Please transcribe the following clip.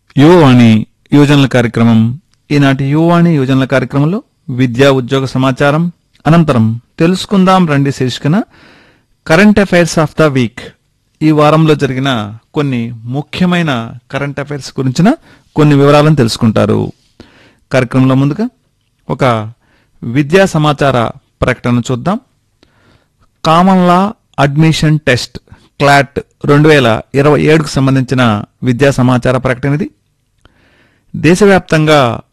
యువవాణి యువజనుల కార్యక్రమం ఈనాటి యువవాణి యువజనుల కార్యక్రమంలో విద్యా ఉద్యోగ సమాచారం అనంతరం తెలుసుకుందాం రండి శీర్షికన current affairs of the week ఈ వారంలో జరిగిన కొన్ని ముఖ్యమైన కరెంట్ అఫైర్స్ గురించిన కొన్ని వివరాలను తెలుసుకుంటారు కార్యక్రమంలో ముందుగా ఒక విద్యా సమాచార ప్రకటన చూద్దాం Common Law Admission Test CLAT రెండు వేల ఇరవై ఏడుకు సంబంధించిన విద్యా సమాచార ప్రకటన ఇది దేశవ్యాప్తంగా